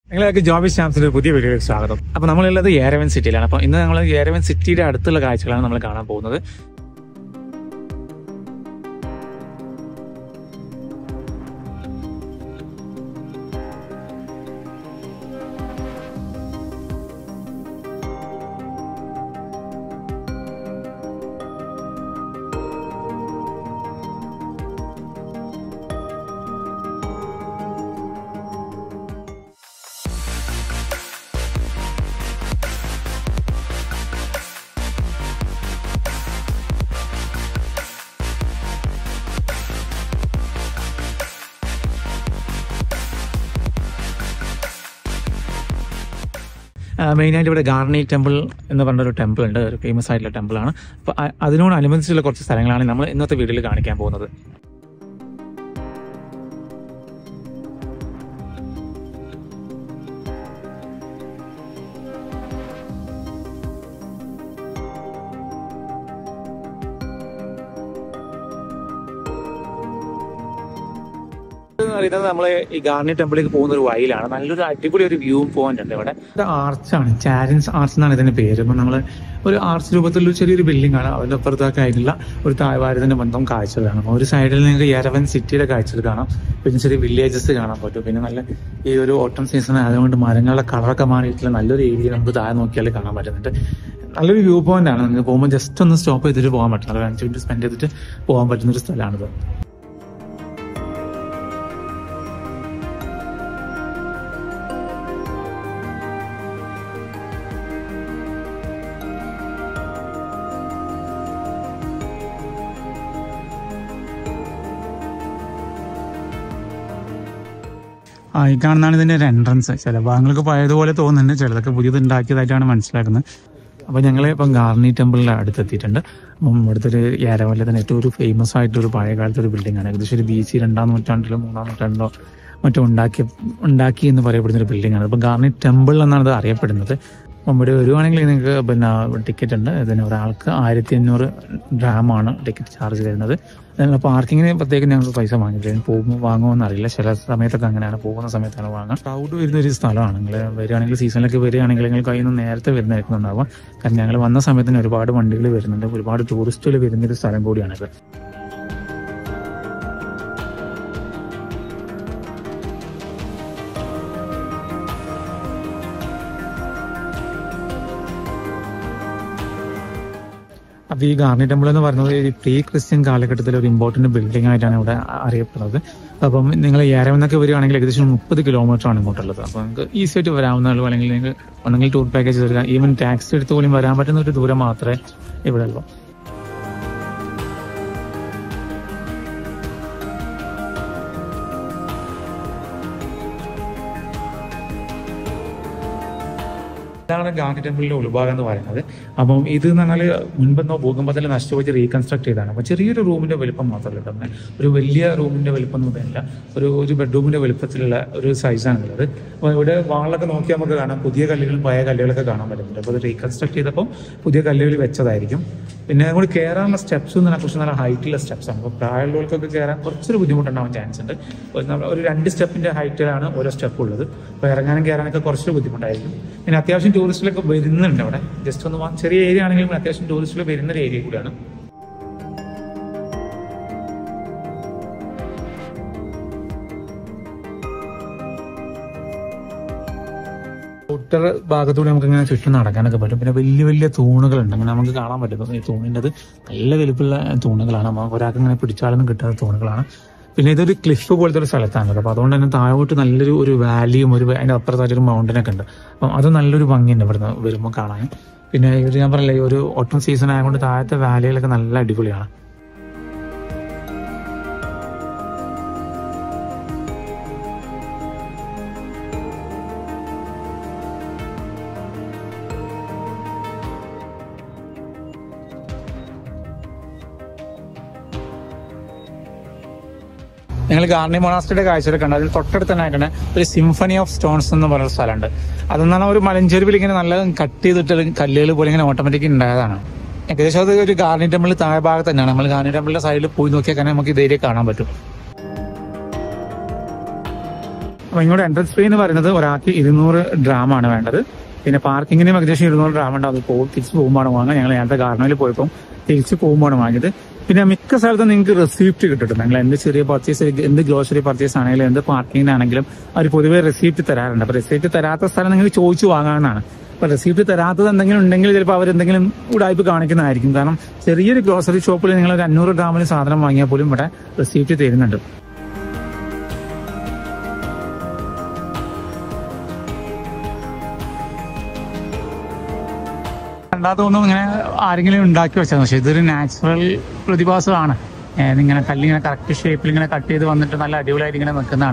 നിങ്ങളൊക്കെ ജോബി സ്റ്റാമ്പ്സിന്റെ ഒരു പുതിയ വീഡിയോയിലേക്ക് സ്വാഗതം അപ്പൊ നമ്മളുള്ളത് ഏരവൻ സിറ്റിയിലാണ് അപ്പൊ ഇന്ന് നമ്മൾ ഏരവൻ സിറ്റിയുടെ അടുത്തുള്ള കാഴ്ചകളാണ് നമ്മൾ കാണാൻ പോകുന്നത് മെയിനായിട്ട് ഇവിടെ ഗാർണി ടെമ്പിൾ എന്ന് പറഞ്ഞ ഒരു ടെമ്പിൾ ഉണ്ട് ഒരു ഫേമസ് ആയിട്ടുള്ള ടെമ്പിൾ ആണ് അപ്പൊ അ- അതിനോടനുബന്ധിച്ചുള്ള കുറച്ച് സ്ഥലങ്ങളാണ് നമ്മൾ ഇന്നത്തെ വീഡിയോയിൽ കാണിക്കാൻ പോകുന്നത് എന്ന് പറയുന്നത് നമ്മൾ ഈ ഗാർണി ടെമ്പിളിലേക്ക് പോകുന്ന ഒരു വഴിയിലാണ് നല്ലൊരു അടിപൊളി ഒരു വ്യൂ പോയിന്റ് ഉണ്ട് ഇവിടെ ഇത് ആർച്ചാണ് ചാരിൻസ് ആർച്ച് എന്നാണ് ഇതിന്റെ പേര് അപ്പൊ നമ്മൾ ഒരു ആർച്ച് രൂപത്തിലുള്ള ചെറിയൊരു ബിൽഡിംഗ് ആണ് അതിന്റെ അപ്പുറത്തൊക്കെ ആയിട്ടുള്ള ഒരു താഴ്വാരത്തിന്റെ ബന്ധം കാഴ്ചകൾ കാണാം ഒരു സൈഡിൽ നിങ്ങൾക്ക് യരവൻ സിറ്റിയുടെ കാഴ്ചകൾ കാണാം പിന്നെ ചെറിയ വില്ലേജസ് കാണാൻ പറ്റും പിന്നെ നല്ല ഈ ഒരു ഓട്ടം സീസൺ ആയതുകൊണ്ട് മരങ്ങളുടെ കളറൊക്കെ മാറിയിട്ടുള്ള നല്ലൊരു ഏരിയ നമുക്ക് താഴെ നോക്കിയാൽ കാണാൻ പറ്റുന്നുണ്ട് നല്ലൊരു വ്യൂ പോയിന്റ് ആണ് നിങ്ങൾക്ക് പോകുമ്പോൾ ജസ്റ്റ് ഒന്ന് സ്റ്റോപ്പ് ചെയ്തിട്ട് പോകാൻ പറ്റും ഒരു അഞ്ച് മിനിറ്റ് സ്പെൻഡ് ചെയ്തിട്ട് പോകാൻ പറ്റുന്ന ഒരു സ്ഥലമാണിത് ആ ഈ കാണുന്നതാണ് ഇതിന്റെ ഒരു എൻട്രൻസ് ചില ഭാഗങ്ങൾക്ക് പഴയതുപോലെ തോന്നുന്നുണ്ട് ചിലതൊക്കെ പുതിയത് ഉണ്ടാക്കിയതായിട്ടാണ് മനസ്സിലാക്കുന്നത് അപ്പോൾ ഞങ്ങൾ ഇപ്പം ഗാർണി ടെമ്പിളിൻ്റെ അടുത്തെത്തിയിട്ടുണ്ട് അപ്പം ഇവിടുത്തെ ഒരു ഏരവല്ലത്തിന് ഏറ്റവും ഒരു ഫേമസ് ആയിട്ടൊരു പഴയ കാലത്തെ ഒരു ബിൽഡിംഗ് ആണ് ഏകദേശം ഒരു ബി സി രണ്ടാം നൂറ്റാണ്ടിലോ മൂന്നാം നൂറ്റാണ്ടിലോ മറ്റോ ഉണ്ടാക്കി ഉണ്ടാക്കി എന്ന് പറയപ്പെടുന്ന ഒരു ബിൽഡിംഗ് ആണ് ഇപ്പം ഗാർണി ടെമ്പിൾ എന്നാണ് ഇത് അറിയപ്പെടുന്നത് അപ്പം ഇവിടെ വരുവാണെങ്കിൽ നിങ്ങൾക്ക് പിന്നെ ടിക്കറ്റ് ഉണ്ട് ഇതിന് ഒരാൾക്ക് ആയിരത്തി അഞ്ഞൂറ് ഡ്രാമാണ് ടിക്കറ്റ് ചാർജ് വരുന്നത് അതിനുള്ള പാർക്കിങ്ങിന് പ്രത്യേകം ഞങ്ങൾ പൈസ വാങ്ങിയില്ല പോകുമ്പോൾ വാങ്ങുമെന്ന് അറിയില്ല ചില സമയത്തൊക്കെ അങ്ങനെയാണ് പോകുന്ന സമയത്താണ് വാങ്ങുക ക്രൗഡ് വരുന്ന ഒരു സ്ഥലമാണ് നിങ്ങൾ വരികയാണെങ്കിൽ സീസണിലൊക്കെ വരികയാണെങ്കിൽ നിങ്ങൾ കയ്യിൽ നിന്ന് നേരത്തെ വരുന്നതായിരിക്കും ഉണ്ടാവുക കാരണം ഞങ്ങൾ വന്ന സമയത്തിന് ഒരുപാട് വണ്ടികൾ വരുന്നുണ്ട് ഒരുപാട് ടൂറിസ്റ്റുകൾ വരുന്ന ഒരു സ്ഥലം കൂടിയാണിത് അപ്പൊ ഈ ഗാർണി ടെമ്പിൾ എന്ന് പറയുന്നത് ഈ പ്രീ ക്രിസ്ത്യൻ കാലഘട്ടത്തിലെ ഒരു ഇമ്പോർട്ടന്റ് ബിൽഡിംഗ് ആയിട്ടാണ് ഇവിടെ അറിയപ്പെടുന്നത് അപ്പം നിങ്ങൾ ഏരവെന്നൊക്കെ വരികയാണെങ്കിൽ ഏകദേശം മുപ്പത് കിലോമീറ്റർ ആണ് ഇങ്ങോട്ടുള്ളത് അപ്പോൾ നിങ്ങൾക്ക് ഈസി ആയിട്ട് വരാവുന്നുള്ളൂ അല്ലെങ്കിൽ നിങ്ങൾക്ക് ഒന്നെങ്കിൽ ടൂർ പാക്കേജ് എടുക്കാം ഈവൻ ടാക്സി എടുത്ത് പോലും വരാൻ പറ്റുന്ന ഒരു ദൂരം മാത്രമേ ഇവിടെ ഉള്ളൂ ഇതാണ് ഗാന്ധി ടെമ്പിളിന്റെ ഉൾഭാഗം എന്ന് പറയുന്നത് അപ്പം ഇത് എന്ന് പറഞ്ഞാൽ മുൻപെന്നോ ഭൂകമ്പത്തിൽ നഷ്ടപ്പെട്ട് റീകൺസ്ട്രക്ട് ചെയ്താണ് അപ്പം ചെറിയൊരു റൂമിന്റെ വലുപ്പം മാത്രമല്ല തന്നെ ഒരു വലിയ റൂമിന്റെ വലുപ്പം ഒന്നും ഇല്ല ഒരു ഒരു ബെഡ്റൂമിന്റെ വലുപ്പത്തിലുള്ള ഒരു സൈസാണ് ഉള്ളത് അപ്പോൾ ഇവിടെ വാളൊക്കെ നോക്കിയാൽ നമുക്ക് കാണാം പുതിയ കല്ലുകളും പഴയ കല്ലുകളൊക്കെ കാണാൻ പറ്റുന്നുണ്ട് അപ്പോൾ അത് റീകൺസ്ട്രക്ട് ചെയ്തപ്പോൾ പുതിയ കല്ലുകൾ വെച്ചതായിരിക്കും പിന്നെ അങ്ങോട്ട് കയറാനുള്ള സ്റ്റെപ്സ് എന്ന് പറഞ്ഞാൽ കുറച്ച് നല്ല ഹൈറ്റുള്ള സ്റ്റെപ്സ് ആണ് അപ്പോൾ പ്രായമുള്ളവർക്കൊക്കെ കയറാൻ കുറച്ചൊരു ബുദ്ധിമുട്ടുണ്ടാവാൻ ചാൻസ് ഉണ്ട് ഒരു നമ്മ- ഒരു രണ്ട് സ്റ്റെപ്പിന്റെ ഹൈറ്റിലാണ് ഓരോ സ്റ്റെപ്പ് ഉള്ളത് അപ്പോൾ ഇറങ്ങാനും കയറാനൊക്കെ കുറച്ചൊരു ബുദ്ധിമുട്ടായിരിക്കും പിന്നെ അത്യാവശ്യം ടൂറിസ്റ്റിലൊക്കെ വരുന്നുണ്ട് അവിടെ ജസ്റ്റ് ഒന്ന് വാ- ചെറിയ ഏരിയ ആണെങ്കിലും അത്യാവശ്യം ടൂറിസ്റ്റുകൾ വരുന്ന ഒരു ഏരിയ കൂടിയാണ് ഔട്ടർ ഭാഗത്തൂടെ നമുക്ക് ഇങ്ങനെ ചുറ്റും നടക്കാനൊക്കെ പറ്റും പിന്നെ വലിയ വലിയ തൂണുകളുണ്ട് അങ്ങനെ നമുക്ക് കാണാൻ പറ്റും ഈ തൂണിൻ്റെ നല്ല വലുപ്പമുള്ള തൂണുകളാണ് നമുക്ക് ഒരാൾക്ക് ഇങ്ങനെ പിടിച്ചാലൊന്നും കിട്ടാത്ത തൂണുകളാണ് പിന്നെ ഇതൊരു ക്ലിഫ് പോലത്തെ ഒരു സ്ഥലത്താണ് അപ്പോൾ അതുകൊണ്ട് തന്നെ താഴോട്ട് നല്ലൊരു ഒരു വാലിയും ഒരു അതിൻ്റെ അപ്പുറത്തായിട്ട് ഒരു മൗണ്ടനൊക്കെ ഉണ്ട് അപ്പം അത് നല്ലൊരു ഭംഗിയുണ്ട് ഇവിടുന്ന് വരുമ്പോൾ കാണാൻ പിന്നെ ഇത് ഞാൻ പറഞ്ഞില്ലേ ഈ ഒരു ഓട്ടം സീസൺ ആയതുകൊണ്ട് താഴത്തെ വാലികളൊക്കെ നല്ല അടിപൊളിയാണ് ഞങ്ങൾ ഗാർണി മൊണാസ്റ്റിയുടെ കാഴ്ചകൾ കണ്ടു അതിൽ തൊട്ടടുത്ത് തന്നെ ആയിട്ടാണ് ഒരു സിംഫണി ഓഫ് സ്റ്റോൺസ് എന്ന് പറയുന്ന സ്ഥലമുണ്ട് അതെന്നാണ് ഒരു മലഞ്ചെരുവിൽ ഇങ്ങനെ നല്ല കട്ട് ചെയ്തിട്ട് കല്ലുകൾ പോലെ ഇങ്ങനെ ഓട്ടോമാറ്റിക് ഉണ്ടായതാണ് ഏകദേശം അത് ഒരു ഗാർണി ടെമ്പിൾ താഴെ ഭാഗത്ത് തന്നെയാണ് നമ്മൾ ഗാർണി ടെമ്പിളിന്റെ സൈഡിൽ പോയി നോക്കിയാൽ തന്നെ നമുക്ക് ഇത് ഏരിയ കാണാൻ പറ്റും അപ്പൊ ഇങ്ങോട്ട് എൻട്രൻസ് ഫീ എന്ന് പറയുന്നത് ഒരാൾക്ക് ഇരുന്നൂറ് ഡ്രാം ആണ് വേണ്ടത് പിന്നെ പാർക്കിങ്ങിനും ഏകദേശം ഇരുന്നൂറ് ഡ്രാം ഉണ്ട് അത് പോകും തിരിച്ച് പോകുമ്പോഴാണ് വാങ്ങുക ഞങ്ങൾ നേരത്തെ കാർണോയിൽ പോയപ്പോൾ തിരിച്ച് പോകുമ്പോഴാണ് വാങ്ങിയത് പിന്നെ മിക്ക സ്ഥലത്തും നിങ്ങൾക്ക് റെസിപ്റ്റ് കിട്ടും നിങ്ങൾ എന്ത് ചെറിയ പർച്ചേസ് എന്ത് ഗ്രോസറി പർച്ചേസ് ആണെങ്കിലും എന്ത് പാർക്കിങ്ങിനാണെങ്കിലും അവർ പൊതുവെ റെസിപ്റ്റ് തരാറുണ്ട് അപ്പൊ റെസിപ്റ്റ് തരാത്ത സ്ഥലം നിങ്ങൾക്ക് ചോദിച്ചു വാങ്ങാവുന്നതാണ് അപ്പൊ റെസിപ്റ്റ് തരാത്തത് എന്തെങ്കിലും ഉണ്ടെങ്കിൽ ചിലപ്പോൾ അവരെന്തെങ്കിലും ഉടായ്പ കാണിക്കുന്നതായിരിക്കും കാരണം ചെറിയൊരു ഗ്രോസറി ഷോപ്പിൽ നിങ്ങൾ ഒരു അഞ്ഞൂറ് ഗ്രാമിന് സാധനം വാങ്ങിയാൽ പോലും ഇവിടെ റെസിപ്റ്റ് തരുന്നുണ്ട് രണ്ടാമതൊന്നും ഇങ്ങനെ ആരെങ്കിലും ഉണ്ടാക്കി വെച്ചതാണ് പക്ഷെ ഇതൊരു നാച്ചുറൽ പ്രതിഭാസമാണ് ഏ, ഇതിങ്ങനെ കല്ലിങ്ങനെ കറക്റ്റ് ഷേപ്പിൽ ഇങ്ങനെ കട്ട് ചെയ്ത് വന്നിട്ട് നല്ല അടിപൊളിയായിട്ട് ഇങ്ങനെ നിൽക്കുന്നതാണ്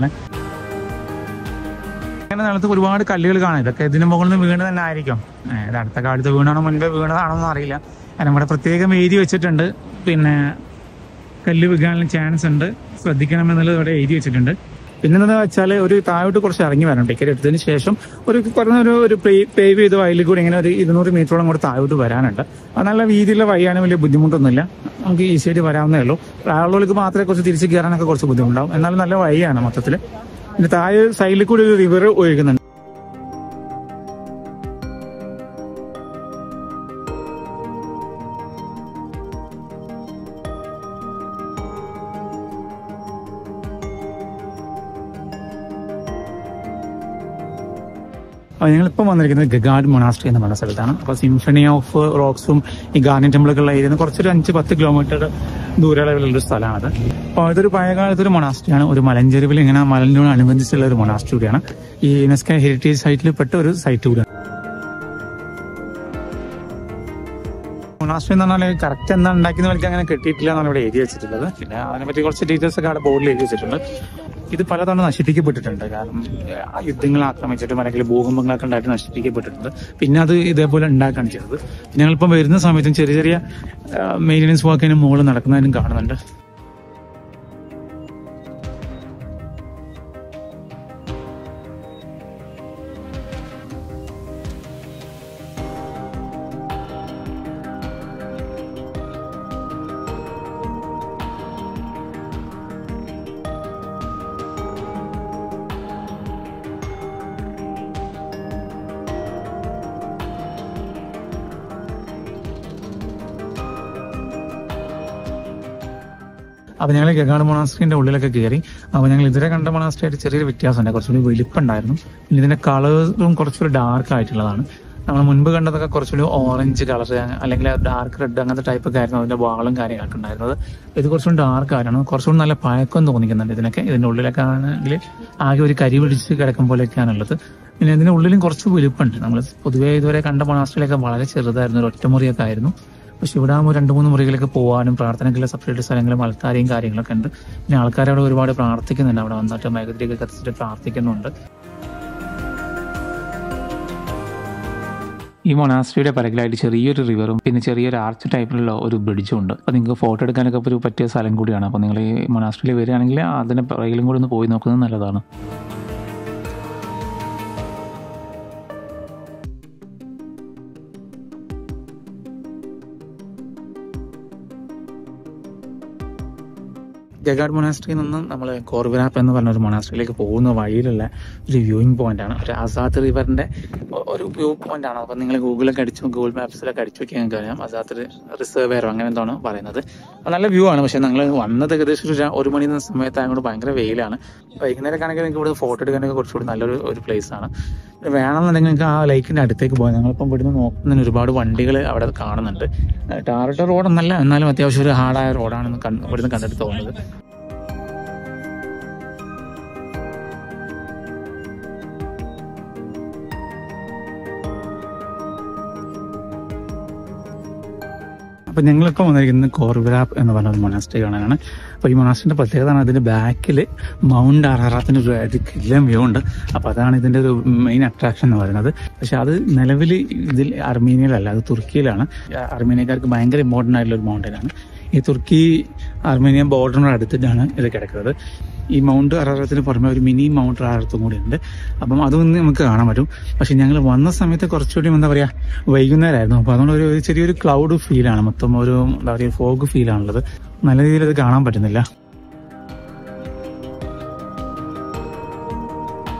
ഇങ്ങനെ നിലത്ത് ഒരുപാട് കല്ലുകൾ കാണാം ഇതൊക്കെ ഇതിന് മുകളിൽ നിന്ന് വീണ് തന്നെ ആയിരിക്കും ഏ, ഇത് അടുത്ത കാലത്ത് വീണാണോ മുൻപേ വീണതാണോ എന്ന് അറിയില്ല കാരണം ഇവിടെ പ്രത്യേകം എഴുതി വെച്ചിട്ടുണ്ട് പിന്നെ കല്ല് വീഴാനുള്ള ചാൻസ് ഉണ്ട് ശ്രദ്ധിക്കണം എന്നുള്ളത് ഇവിടെ എഴുതി വെച്ചിട്ടുണ്ട് പിന്നെന്താ വെച്ചാൽ ഒരു താഴോട്ട് കുറച്ച് ഇറങ്ങി വരണം ടിക്കറ്റ് എടുത്തതിന് ശേഷം ഒരു കുറഞ്ഞ ഒരു ഒരു പേവ് ചെയ്ത വയലിൽ കൂടി ഇങ്ങനെ ഒരു ഇരുന്നൂറ് മീറ്ററോളം കൂടെ താഴോട്ട് വരാനുണ്ട് അത് നല്ല രീതിയിലുള്ള വഴിയാണ് വലിയ ബുദ്ധിമുട്ടൊന്നുമില്ല നമുക്ക് ഈസി ആയിട്ട് വരാവുന്നേ ഉള്ളൂ ആളുകൾക്ക് മാത്രമേ കുറച്ച് തിരിച്ച് കയറാനൊക്കെ കുറച്ച് ബുദ്ധിമുട്ടാവും എന്നാലും നല്ല വഴിയാണ് മൊത്തത്തിൽ പിന്നെ താഴെ സൈഡിൽ കൂടി ഒരു റിവർ ഒഴുകുന്നുണ്ട് അപ്പോൾ ഞങ്ങളിപ്പം വന്നിരിക്കുന്നത് ഗഗാഡ് മൊണാസ്ട്രി എന്ന് പറഞ്ഞ സ്ഥലത്താണ് അപ്പോൾ സിംഫണി ഓഫ് റോക്സും ഈ ഗാർഡൻ ടെമ്പിളൊക്കെ ഏരിയ കുറച്ചൊരു അഞ്ച് പത്ത് കിലോമീറ്റർ ദൂരളവിലുള്ള ഒരു സ്ഥലമാണത് അപ്പോൾ ഇതൊരു പഴയകാലത്ത് ഒരു മൊണാസ്ട്രിയാണ് ഒരു മലഞ്ചെരുവിൽ ഇങ്ങനെ മലനോട് അനുബന്ധിച്ചുള്ള ഒരു മൊണാസ്ട്രി കൂടിയാണ് ഈ യുനെസ്കോ ഹെറിറ്റേജ് സൈറ്റിൽ പെട്ട ഒരു സൈറ്റ് കൂടിയാണ് മൊണാസ്ട്രി എന്ന് പറഞ്ഞാൽ കറക്റ്റ് എന്താ ഉണ്ടാക്കിയെന്ന് എനിക്ക് അങ്ങനെ കിട്ടിയിട്ടില്ല എന്നാണ് ഇവിടെ എഴുതി വെച്ചിട്ടുള്ളത് പിന്നെ അതിനെപ്പറ്റി കുറച്ച് ഡീറ്റെയിൽസ് ഒക്കെ അവിടെ ബോർഡിൽ എഴുതി വെച്ചിട്ടുണ്ട് ഇത് പലതവണ നശിപ്പിക്കപ്പെട്ടിട്ടുണ്ട് കാരണം ആ യുദ്ധങ്ങൾ ആക്രമിച്ചിട്ടും അല്ലെങ്കിൽ ഭൂകമ്പങ്ങളൊക്കെ ഉണ്ടായിട്ട് നശിപ്പിക്കപ്പെട്ടിട്ടുണ്ട് പിന്നെ അത് ഇതേപോലെ ഉണ്ടാക്കുകയാണ് ചെയ്തത് ഞങ്ങളിപ്പം വരുന്ന സമയത്തും ചെറിയ ചെറിയ മെയിൻ്റനൻസ് വർക്ക് അതിന് മുകളിൽ നടക്കുന്നതിനും കാണുന്നുണ്ട് അപ്പൊ ഞങ്ങൾ ഗഗാഡ് മൊണാസ്ട്രീന്റെ ഉള്ളിലൊക്കെ കയറി അപ്പൊ ഞങ്ങൾ ഇതുവരെ കണ്ട മൊണാസ്ട്രി ആയിട്ട് ചെറിയൊരു വ്യത്യാസമുണ്ട് കുറച്ചുകൂടി വലിപ്പമുണ്ടായിരുന്നു പിന്നെ ഇതിന്റെ കളറും കുറച്ചുകൂടി ഡാർക്ക് ആയിട്ടുള്ളതാണ് നമ്മൾ മുൻപ് കണ്ടതൊക്കെ കുറച്ചുകൂടി ഓറഞ്ച് കളർ അല്ലെങ്കിൽ ഡാർക്ക് റെഡ് അങ്ങനത്തെ ടൈപ്പ് ഒക്കെ ആയിരുന്നു അതിന്റെ വാളും കാര്യങ്ങളൊക്കെ ഉണ്ടായിരുന്നത് ഇത് കുറച്ചുകൂടി ഡാർക്ക് ആയിരുന്നു കുറച്ചുകൂടി നല്ല പഴക്കം തോന്നിക്കുന്നുണ്ട് ഇതിനൊക്കെ ഇതിന്റെ ഉള്ളിലൊക്കെ ആണെങ്കിൽ ആകെ ഒരു കരി പിടിച്ച് കിടക്കും പോലെയൊക്കെയാണുള്ളത് പിന്നെ ഇതിന്റെ ഉള്ളിലും കുറച്ച് വലുപ്പമുണ്ട് നമ്മൾ പൊതുവേ ഇതുവരെ കണ്ട മൊണാസ്ട്രിയിലൊക്കെ വളരെ ചെറുതായിരുന്നു ഒരു ഒറ്റമുറിയൊക്കെ ആയിരുന്നു പക്ഷെ ഇവിടെ ആകുമ്പോൾ രണ്ട് മൂന്ന് മുറികളൊക്കെ പോകാനും പ്രാർത്ഥനയ്ക്കുള്ള സെപ്പറേറ്റ് സ്ഥലങ്ങളും ആൾക്കാരെയും കാര്യങ്ങളൊക്കെ ഉണ്ട് പിന്നെ ആൾക്കാർ അവിടെ ഒരുപാട് പ്രാർത്ഥിക്കുന്നുണ്ട് അവിടെ വന്നിട്ട് മേഘത്തിലേക്ക് കത്തിച്ചിട്ട് പ്രാർത്ഥിക്കുന്നുണ്ട് ഈ മൊണാസ്ട്രിയുടെ പരകിലായിട്ട് ചെറിയൊരു റിവറും പിന്നെ ചെറിയൊരു ആർച്ച് ടൈപ്പിലുള്ള ഒരു ബ്രിഡ്ജും ഉണ്ട് അപ്പോൾ നിങ്ങൾക്ക് ഫോട്ടോ എടുക്കാനൊക്കെ ഒരു പറ്റിയ സ്ഥലം കൂടിയാണ് അപ്പോൾ നിങ്ങൾ ഈ മൊണാസ്ട്രിയിൽ വരികയാണെങ്കിൽ അതിൻ്റെ പിറകിലും കൂടി ഒന്ന് പോയി നോക്കുന്നത് നല്ലതാണ് ജഗാഡ് മൊണാസ്ട്രിയിൽ നിന്നും നമ്മൾ കോർബിനാപ്പ് എന്ന് പറഞ്ഞ ഒരു മൊണാസ്ട്രിയിലേക്ക് പോകുന്ന വഴിയിലുള്ള ഒരു വ്യൂയിങ് പോയിന്റ് ആണ് ഒരു ആസാദ് റിവറിന്റെ ഒരു വ്യൂ പോയിന്റ് ആണ് അപ്പൊ നിങ്ങൾ ഗൂഗിളൊക്കെ അടിച്ചു ഗൂഗിൾ മാപ്സിലൊക്കെ അടിച്ചു നോക്കിയാൽ നിങ്ങൾക്ക് അറിയാം ആസാദ് റിസർവേറോ അങ്ങനെ എന്താണ് പറയുന്നത് അത് നല്ല വ്യൂ ആണ് പക്ഷെ നിങ്ങൾ വന്നത് ഏകദേശം ഒരു ഒരു മണി എന്ന സമയത്തായതുകൊണ്ട് ഭയങ്കര വെയിലാണ് വൈകുന്നേരം ആണെങ്കിൽ നിങ്ങൾക്ക് ഇവിടെ ഫോട്ടോ എടുക്കാനൊക്കെ കുറച്ചുകൂടി നല്ലൊരു ഒരു പ്ലേസ് ആണ് പിന്നെ വേണമെന്നുണ്ടെങ്കിൽ നിങ്ങൾക്ക് ആ ലൈക്കിന്റെ അടുത്തേക്ക് പോകാം ഞങ്ങളിപ്പം ഇവിടുന്ന് നോക്കുന്നതിന് ഒരുപാട് വണ്ടികൾ അവിടെ കാണുന്നുണ്ട് ടാറിട്ട റോഡൊന്നല്ല എന്നാലും അത്യാവശ്യം ഒരു ഹാർഡായ റോഡാണെന്ന് കണ്ട് ഇവിടുന്ന് കണ്ടിട്ട് തോന്നുന്നത് അപ്പൊ ഞങ്ങളിപ്പോൾ വന്നിരിക്കുന്നത് കോർബിറാപ്പ് എന്ന് പറഞ്ഞ ഒരു മൊനാസ്ട്രി കാണാനാണ് അപ്പോൾ ഈ മൊനാസ്ട്രിന്റെ പ്രത്യേകത ആണ് അതിന്റെ ബാക്കിൽ മൗണ്ട് അറാറാത്തിന്റെ ഒരു കില്ലം വ്യൂ ഉണ്ട് അപ്പോൾ അതാണ് ഇതിന്റെ ഒരു മെയിൻ അട്രാക്ഷൻ എന്ന് പറയുന്നത് പക്ഷെ അത് നിലവിൽ ഇതിൽ അർമീനിയയിലല്ല അത് തുർക്കിയിലാണ് അർമീനിയക്കാർക്ക് ഭയങ്കര ഇമ്പോർട്ടൻ്റ് ആയിട്ടുള്ള ഒരു മൗണ്ടൻ ആണ് ഈ തുർക്കി അർമേനിയൻ ബോർഡറിനോട് അടുത്തിട്ടാണ് ഇത് കിടക്കുന്നത് ഈ മൗണ്ട് അറാറത്തിന് പുറമെ ഒരു മിനി മൗണ്ട് അറാറത്തും കൂടി ഉണ്ട് അപ്പം അതൊന്നും നമുക്ക് കാണാൻ പറ്റും പക്ഷെ ഞങ്ങൾ വന്ന സമയത്ത് കുറച്ചുകൂടി എന്താ പറയാ വൈകുന്നേരമായിരുന്നു അപ്പോൾ അതുകൊണ്ട് ഒരു ചെറിയൊരു ക്ലൗഡ് ഫീലാണ് മൊത്തം ഒരു എന്താ പറയുക ഫോഗ് ഫീലാണുള്ളത് നല്ല രീതിയിൽ അത് കാണാൻ പറ്റുന്നില്ല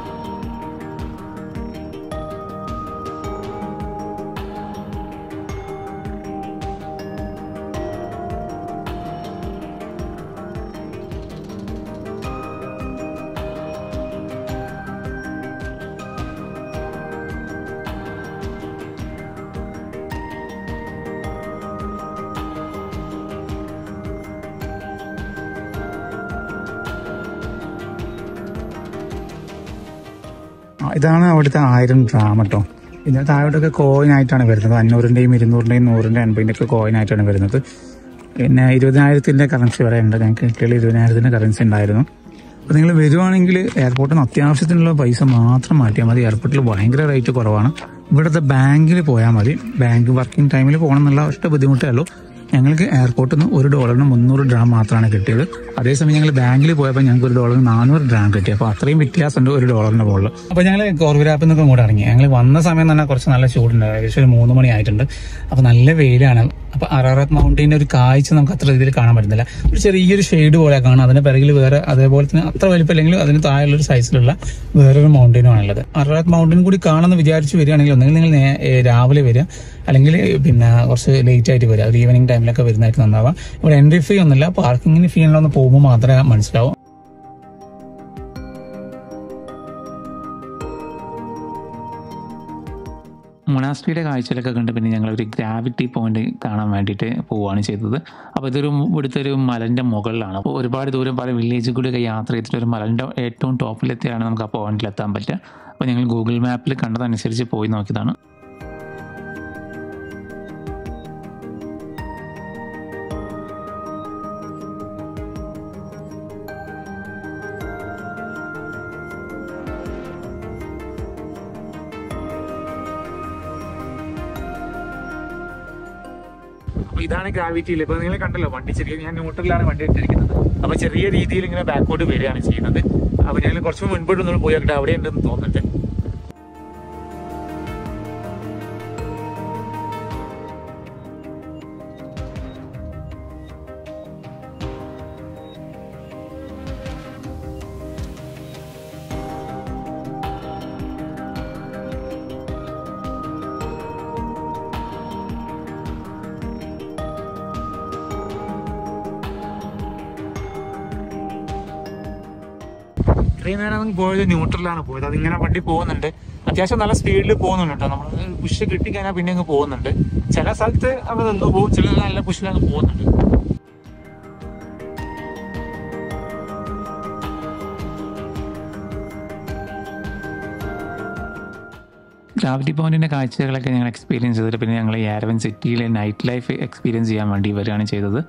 ഇതാണ് അവിടുത്തെ ആയിരം ഡ്രാം കേട്ടോ ഇതിന് താഴോട്ടൊക്കെ കോയിൻ ആയിട്ടാണ് വരുന്നത് അഞ്ഞൂറിൻ്റെയും ഇരുന്നൂറിൻ്റെയും നൂറിൻ്റെ എൺപതിൻ്റെ ഒക്കെ കോയിൻ ആയിട്ടാണ് വരുന്നത് പിന്നെ ഇരുപതിനായിരത്തിൻ്റെ കറൻസി വരെ ഉണ്ട് ഞങ്ങൾക്ക് കിട്ടിയാൽ ഇരുപതിനായിരത്തിൻ്റെ കറൻസി ഉണ്ടായിരുന്നു അപ്പോൾ നിങ്ങൾ വരുവാണെങ്കിൽ എയർപോർട്ടിൽ നിന്ന് അത്യാവശ്യത്തിനുള്ള പൈസ മാത്രം മാറ്റിയാൽ മതി എയർപോർട്ടിൽ ഭയങ്കര റേറ്റ് കുറവാണ് ഇവിടുത്തെ ബാങ്കിൽ പോയാൽ മതി ബാങ്ക് വർക്കിംഗ് ടൈമിൽ പോകണം എന്നുള്ള ഒറ്റ ബുദ്ധിമുട്ടേ ഉള്ളൂ ഞങ്ങൾക്ക് എയർപോർട്ടിൽ നിന്ന് ഒരു ഡോളറിന് മുന്നൂറ് ഡ്രാം മാത്രമാണ് കിട്ടിയത് അതേസമയം ഞങ്ങൾ ബാങ്കിൽ പോയപ്പോൾ ഞങ്ങൾക്ക് ഒരു ഡോളറിന് നാനൂറ് ഡ്രാം കിട്ടി അപ്പോൾ അത്രയും വ്യത്യാസമുണ്ട് ഒരു ഡോളറിന്റെ മുകളിൽ അപ്പോൾ ഞങ്ങൾ കോർവിരാപ്പിൽ നിന്നൊക്കെ കൂടെ ഇറങ്ങി ഞങ്ങൾ വന്ന സമയം തന്നെ കുറച്ച് നല്ല ചൂടുണ്ട് ഏകദേശം ഒരു മൂന്ന് മണി ആയിട്ടുണ്ട് അപ്പോൾ നല്ല വെയിലാണ് അപ്പോൾ അറാറത്ത് മൗണ്ടിന്റെ ഒരു കാഴ്ച നമുക്ക് അത്ര രീതിയിൽ കാണാൻ പറ്റുന്നില്ല ഒരു ചെറിയൊരു ഷെയ്ഡ് പോലെ കാണാം അതിന്റെ പിറകിൽ വേറെ അതേപോലെ തന്നെ അത്ര വലിപ്പമില്ലെങ്കിലും അതിന് താഴെയുള്ള ഒരു സൈസിലുള്ള വേറൊരു മൗണ്ടനും ആണുള്ളത് അറാറത്ത് മൗണ്ടൻ കൂടി കാണുമെന്ന് വിചാരിച്ച് വരികയാണെങ്കിൽ ഒന്നെങ്കിൽ നിങ്ങൾ നേ- ഏ, രാവിലെ വരിക അല്ലെങ്കിൽ പിന്നെ കുറച്ച് ലേറ്റ് ആയിട്ട് വരിക ഒരു ഈവനിങ് ടൈമിലൊക്കെ വരുന്നതായിരിക്കും നന്നാവാം ഇവിടെ എൻട്രി ഫീ ഒന്നുമില്ല പാർക്കിങ്ങിന് ഫീ ഉണ്ടോ എന്ന് പോകുമ്പോൾ മാത്രമേ മനസ്സിലാവും മൊണാസ്ട്രിയുടെ കാഴ്ചകളൊക്കെ കണ്ട് പിന്നെ ഞങ്ങളൊരു ഗ്രാവിറ്റി പോയിന്റ് കാണാൻ വേണ്ടിയിട്ട് പോവുകയാണ് ചെയ്തത് അപ്പോൾ ഇതൊരു ഇവിടുത്തെ ഒരു മലൻ്റെ മുകളിലാണ് അപ്പോൾ ഒരുപാട് ദൂരം പല വില്ലേജിൽ കൂടിയൊക്കെ യാത്ര ചെയ്തിട്ട് ഒരു മലൻ്റെ ഏറ്റവും ടോപ്പിലെത്തിയാണ് നമുക്ക് ആ പോയിന്റിൽ എത്താൻ പറ്റുക അപ്പോൾ ഞങ്ങൾ ഗൂഗിൾ മാപ്പിൽ കണ്ടതനുസരിച്ച് പോയി നോക്കിയതാണ് അപ്പൊ ഇതാണ് ഗ്രാവിറ്റിയിൽ ഇപ്പൊ നിങ്ങൾ കണ്ടല്ലോ വണ്ടി ചെറിയ ഞാൻ ന്യൂട്രലിലാണ് വണ്ടി ഇട്ടിരിക്കുന്നത് അപ്പൊ ചെറിയ രീതിയിൽ ഇങ്ങനെ ബാക്കോട്ട് വരികയാണ് ചെയ്യുന്നത് അപ്പൊ ഞങ്ങൾ കുറച്ച് മുൻപോട്ട് ഒന്ന് പോയി നോക്കട്ടെ അവിടെ ഉണ്ടെന്ന് തോന്നുന്നുണ്ട് ഇത്രയും നേരം അങ്ങ് പോയത് ന്യൂട്രലാണ് പോയത് അതിങ്ങനെ വണ്ടി പോകുന്നുണ്ട് അത്യാവശ്യം നല്ല സ്പീഡിൽ പോകുന്നുണ്ട് കേട്ടോ നമ്മൾ പുഷ് കിട്ടിക്കഴിഞ്ഞാൽ പിന്നെ അങ്ങ് പോകുന്നുണ്ട് ചില സ്ഥലത്ത് അവിടെ നിന്ന് പോകും ചില നല്ല പുഷിൽ അങ്ങ് പോകുന്നുണ്ട് ഗ്രാവിറ്റി പോയിന്റിന്റെ കാഴ്ചകളൊക്കെ ഞങ്ങൾ എക്സ്പീരിയൻസ് ചെയ്തിട്ട് പിന്നെ ഞങ്ങൾ യാരവൻ സിറ്റിയിലെ നൈറ്റ് ലൈഫ് എക്സ്പീരിയൻസ് ചെയ്യാൻ വേണ്ടി വരികയാണ് ചെയ്തത്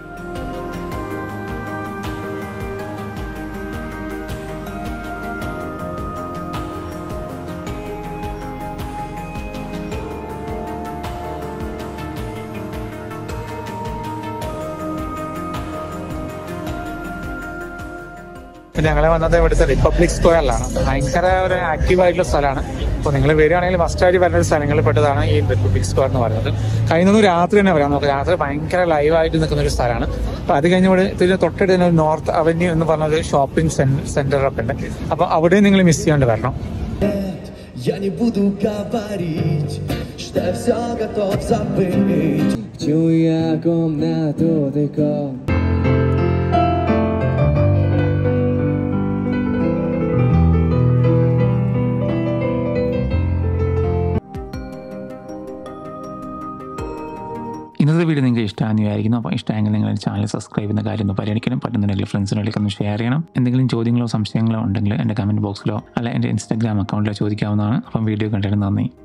ഞങ്ങളെ വന്നത് ഇവിടുത്തെ റിപ്പബ്ലിക് സ്ക്വയറിലാണ് ഭയങ്കര ഒരു ആക്റ്റീവ് ആയിട്ടുള്ള സ്ഥലമാണ് അപ്പോൾ നിങ്ങൾ വരികയാണെങ്കിൽ മസ്റ്റ് ആയിട്ട് വരുന്ന സ്ഥലങ്ങളിൽ പെട്ടതാണ് ഈ റിപ്പബ്ലിക് സ്ക്വയർ എന്ന് പറയുന്നത് കഴിയുന്നത് രാത്രി തന്നെ വരാം നമുക്ക് രാത്രി ഭയങ്കര ലൈവായിട്ട് നിൽക്കുന്ന ഒരു സ്ഥലമാണ് അപ്പോൾ അത് കഴിഞ്ഞ് ഇവിടെ ഇതിന് തൊട്ടടുത്ത് തന്നെ ഒരു നോർത്ത് അവന്യൂ എന്ന് പറഞ്ഞ ഒരു ഷോപ്പിംഗ് സെന്റർ ഒക്കെ ഉണ്ട് അപ്പോൾ അവിടെ നിങ്ങൾ മിസ് ചെയ്യാണ്ട് വരണം Я не буду говорить, что я все готов забыть. Чуя комнату дыком. ഇന്നത്തെ വീഡിയോ നിങ്ങൾക്ക് ഇഷ്ടമായിരിക്കുന്നു അപ്പോൾ ഇഷ്ടമെങ്കിൽ നിങ്ങൾ ചാനൽ സബ്സ്ക്രൈബ് ചെയ്യുന്ന കാര്യം ഒന്ന് പരിഗണിക്കണം പറ്റുന്നുണ്ടെങ്കിൽ ഫ്രണ്ട്സിനോടൊക്കെ ഒന്ന് ഷെയർ ചെയ്യണം എന്തെങ്കിലും ചോദ്യങ്ങളോ സംശയങ്ങളോ ഉണ്ടെങ്കിൽ എൻ്റെ കമൻറ്റ് ബോക്സിലോ അല്ല എൻ്റെ ഇൻസ്റ്റാഗ്രാം അക്കൗണ്ടിലോ ചോദിക്കാവുന്നതാണ് അപ്പം വീഡിയോ കണ്ടിട്ട് നന്ദി